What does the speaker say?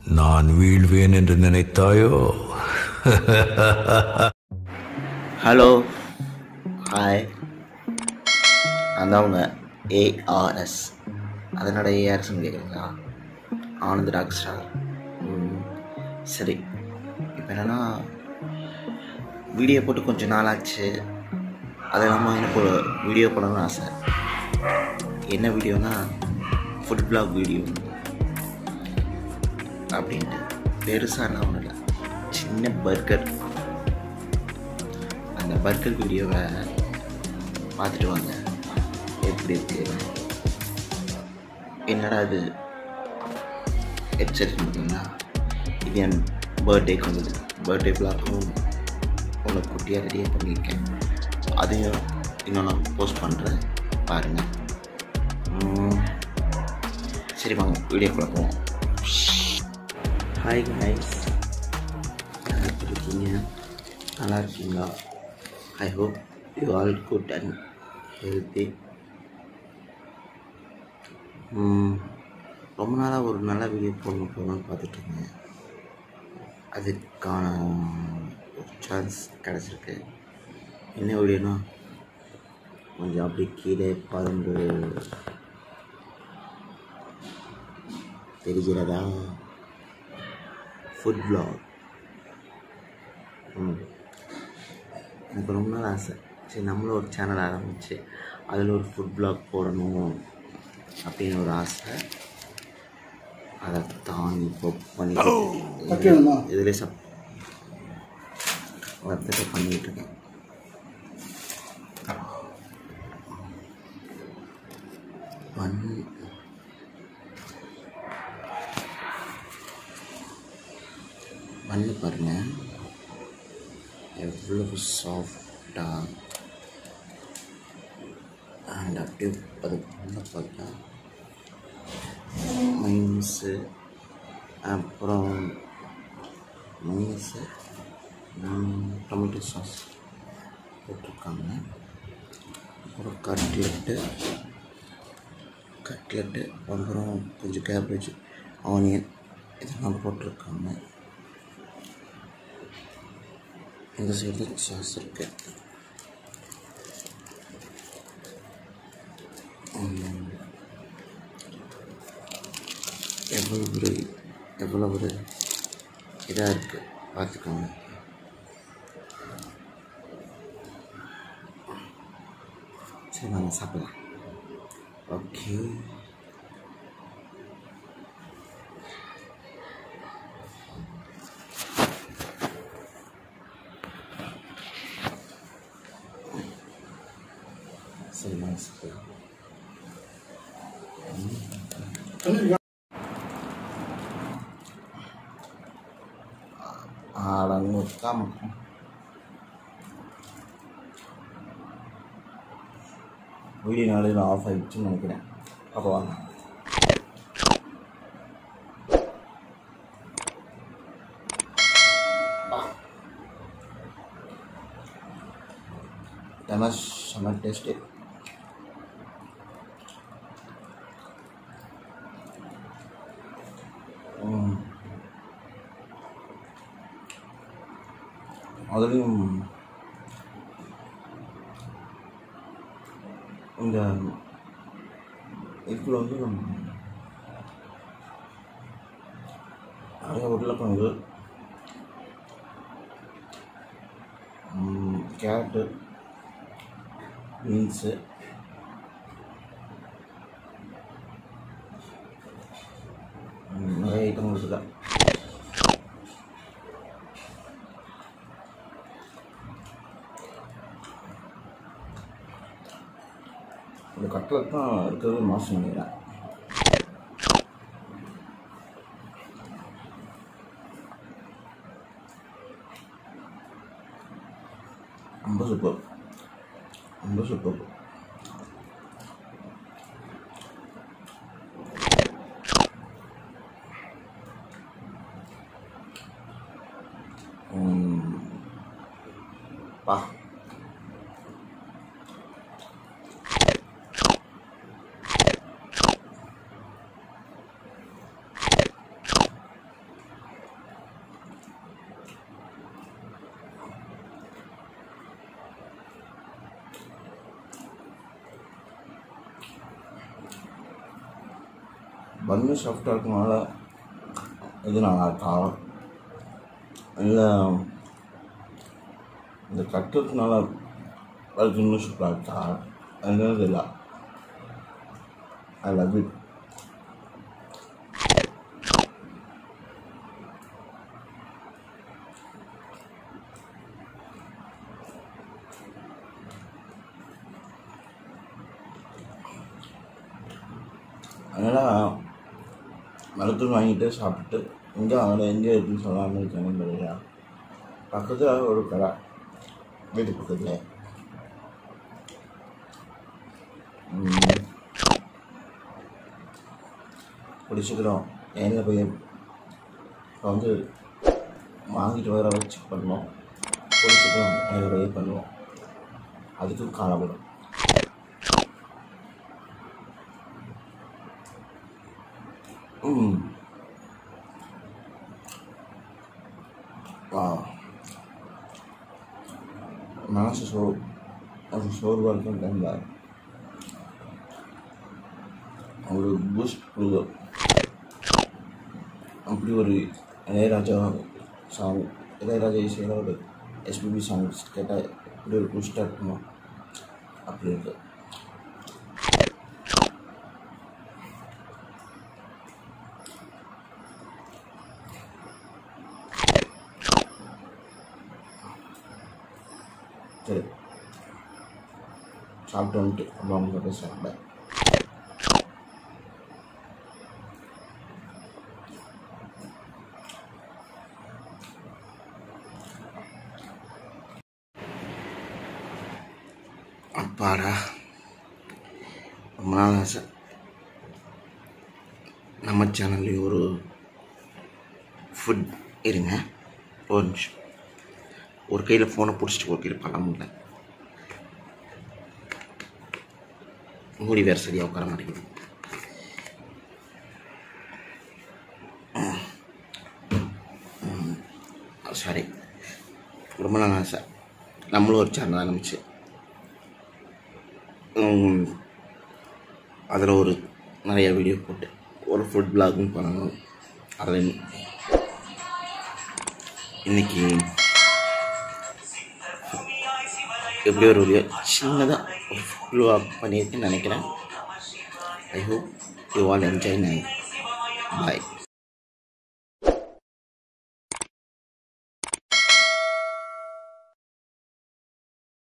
நான் வீழ்வேன் என்று நினைத்தாயோ ஹலோ ஹாய் அந்த அவங்க ஏஆர்எஸ் அதனோட ஏஆர்எஸ்ன்னு கேட்குறீங்களா ஆனந்த் ராக் ஸ்டார் ம், சரி இப்போ என்னென்னா வீடியோ போட்டு கொஞ்சம் நாள் ஆச்சு அது இல்லாமல் எனக்கு ஒரு வீடியோ பண்ணணும்னு ஆசை என்ன வீடியோனா ஃபுட் பிளாக் வீடியோ அப்படின்ட்டு பெருசாக என்ன ஒன்றும் இல்லை சின்ன பர்கர் அந்த பர்கர் வீடியோவை பார்த்துட்டு வாங்க எப்படி இருக்கு என்னடா இது ஹெட்செட் பார்த்தீங்கன்னா இது என் பர்த்டேக்கு வந்தது பர்த்டே பிளாக்கும் உங்களை குட்டியாக ரெடியாக பண்ணியிருக்கேன் அதையும் இன்னும் நான் போஸ்ட் பண்ணுறேன் பாருங்கள் உம், சரி வாங்க வீடியோக்குள்ளே போவோம் ஹாய் guys நல்லா இருக்கீங்க நல்லா இருக்கீங்களா I hope you all good and healthy ரொம்ப நாளாக ஒரு நல்ல வீடியோ போடணும் போகணும்னு பார்த்துட்டு இருந்தேன் அதுக்கான ஒரு சான்ஸ் கிடச்சிருக்கு என்ன வீடியோனா கொஞ்சம் அப்படி கீழே பறந்து தெரிகிறதா ஃபுட் vlog ம் எனக்கு ரொம்ப நாள் ஆசை சரி நம்மளும் ஒரு சேனல் ஆரம்பித்து அதில் ஒரு ஃபுட் vlog போடணும் அப்படின்னு ஒரு ஆசை அதை தான் இப்போ பண்ணிட்டு இதில் சப் வர்த்தத்தை பண்ணிகிட்டு இருக்கேன் பண்ணி பண்ணி பாருங்க எவ்வளவு சாஃப்டாக அண்ட் அப்படியே அது பண்ண பார்த்தா மைனஸு அப்புறம் மைனஸு டொமேட்டோ சாஸ் போட்டிருக்காங்க அப்புறம் கட்லெட்டு கட்லெட்டு அப்புறம் கொஞ்சம் கேபேஜ் ஆனியன் இதெல்லாம் போட்டிருக்காங்க இந்த சைடு சாஸ் இருக்கு உம், எவ்வளோ ஒரு எவ்வளோ ஒரு இதாக இருக்குது பார்த்துக்கோங்க சரி நாங்கள் சாப்பிடலாம் ஓகே சரி நாங்கள் சாப்பிடலாம் அடங்குக்காம வீடியோ நாளையில் ஆஃப் ஆகிடுச்சுன்னு நினைக்கிறேன் அப்போ வாங்க இதெல்லாம் செம்ம டேஸ்ட்டு அதுலேயும் இந்த இதில் வந்து நிறைய உருளைக்கிழங்கு ம், கேரட்டு பீன்ஸு ம், நிறைய ஐட்டம் இருக்குல்ல இந்த கட்லட் தான் இருக்கிறது மாதம் நினைக்கிறேன் ரொம்ப சூப்பர் ரொம்ப சூப்பர் ம். பா பன்னு சாஃப்டாக இருக்கனால இது நல்லா இருக்கா இல்லை இந்த கட்டுறதுனால அது இன்னும் சூப்பராக இருக்கா என்னது இல்லை ஐ லவ் இட் அதனால் மருத்துவம் வாங்கிட்டு சாப்பிட்டு இங்கே அவனை எங்கே இருக்குன்னு சொல்லாமல் இருக்காங்க தெரியா பக்கத்தில் ஒரு கடை வீட்டு பக்கத்தில் பிடிச்சிக்கிறோம் நேரில் போய் இப்போ வந்து வாங்கிட்டு வர வச்சு பண்ணோம் பிடிச்சிக்கிறோம் நேரில் போய் பண்ணுவோம் அதுக்கும் காணப்படும் ம் வா மனசு சோ அது சோர்வாக இருக்கும் டைமில் ஒரு பூஸ்ட் கொடுக்கும் அப்படி ஒரு இளையராஜா சாங் இளையராஜா இசையில் ஒரு எஸ்பிபி சாங்ஸ் கேட்டால் இப்படி ஒரு பூஸ்டாக இருக்குமா அப்படி இருக்கு சரி சாப்பிட்டு வந்துட்டு அம்மா அவங்க பேசுகிறேன் பாய் அப்பாடா ரொம்ப நாள் ஆசை நம்ம சேனல்லையும் ஒரு ஃபுட் இருங்க ஒரு நிமிஷம் ஒரு கையில் ஃபோனை பிடிச்சிட்டு ஒரு கையில் பழம் இல்லை மூடி வேறு சரியாக உட்கார மாட்டேங்குது சாரி ரொம்ப நாள் ஆசை நம்மளும் ஒரு சேனல் ஆரம்பிச்சு அதில் ஒரு நிறைய வீடியோ போட்டு ஒரு ஃபுட் பிளாகும் பண்ணணும் அதில் இன்னைக்கு எப்படி ஒரு வீடியோ சின்னதாக ஒரு ஃபுட் பிளாக் பண்ணியிருக்கேன்னு நினைக்கிறேன் I hope you all enjoy நை பாய்